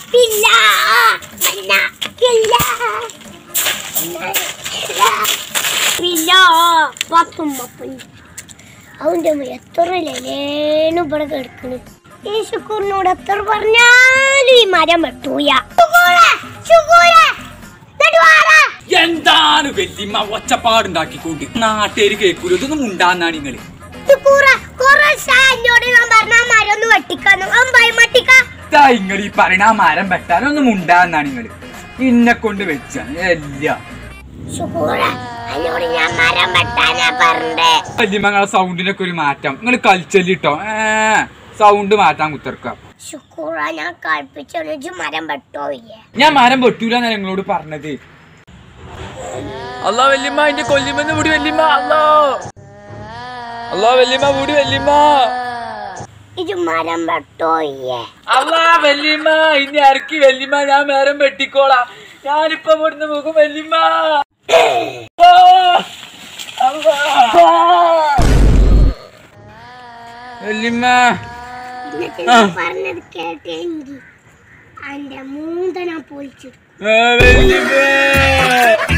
ഇല്ല മന്ന ഇല്ല ഇല്ല പത്തും പത്തും അവന്റെ അമ്മ എത്ര ലേനു ഇവിടെ കിടക്കണ് ഈ ശുക്കൂറിനോട് എത്ര പറഞ്ഞാലും ഈ മരം വെട്ടൂയ ശുക്കൂറെ, ശുക്കൂറെ, ഇങ്ങട് വാടാ. എന്താണ് വല്യമ്മ ഒച്ചപ്പാടുണ്ടാക്കിക്കൊണ്ട് നാട്ടുകാര് കേൾക്കൂല ഇതൊന്നും ഉണ്ടാന്നാണ് നിങ്ങള് ശുക്കൂറെ, കുറേ ദിവസായി എന്നോട് ഞാൻ പറഞ്ഞ ആ മരം ഒന്ന് വെട്ടിക്കാന്ന് അവൻ ഭയമട്ടിക്ക ഇതാ നിങ്ങൾ ഈ പറയണ ആ മരം വെട്ടാനൊന്നും ഉണ്ടാന്നാണ് നിങ്ങള് ഇന്നെ കൊണ്ട് വെച്ച എല്ലാം ശുക്കൂറെ, എന്നോട് ഞാൻ മരം വെട്ടാനാ പറഞ്ഞേ വല്യമ്മങ്ങളെ സൗണ്ടിനൊക്കെ ഒരു മാറ്റം നിങ്ങൾ കളിച്ചല്ലിട്ടോ ഏ സൗണ്ട് മാറ്റാൻ കുത്തിർക്കാം ശുക്കൂറ ഞാൻ കളിപ്പിച്ചു മരം വെട്ടോയ്യേ ഞാൻ മരം വെട്ടൂല നിങ്ങളോട് പറഞ്ഞത് അല്ലാ വല്യമ്മ എന്റെ കൊല്ലിമെന്ന് വിടി വല്യമ്മ അല്ലോ അല്ലാ വല്യമ്മ വിടി വല്യമ്മ ഇത് മരം വെട്ടോയ്യേ അല്ലാ വല്യമ്മ ഇനി ഇറക്കി വല്യമ്മ ഞാൻ മരം വെട്ടിക്കോളാം ഞാനിപ്പോ ഇവിടുന്ന് പോകും വല്യമ്മ ആ! അല്ലാ! വല്യമ്മ എന്നിട്ട് ഞാൻ പറഞ്ഞത് കേട്ടെങ്കിൽ എന്റെ മൂന്തന പൊളിച്ചിട്ടു ആ, വല്യമ്മ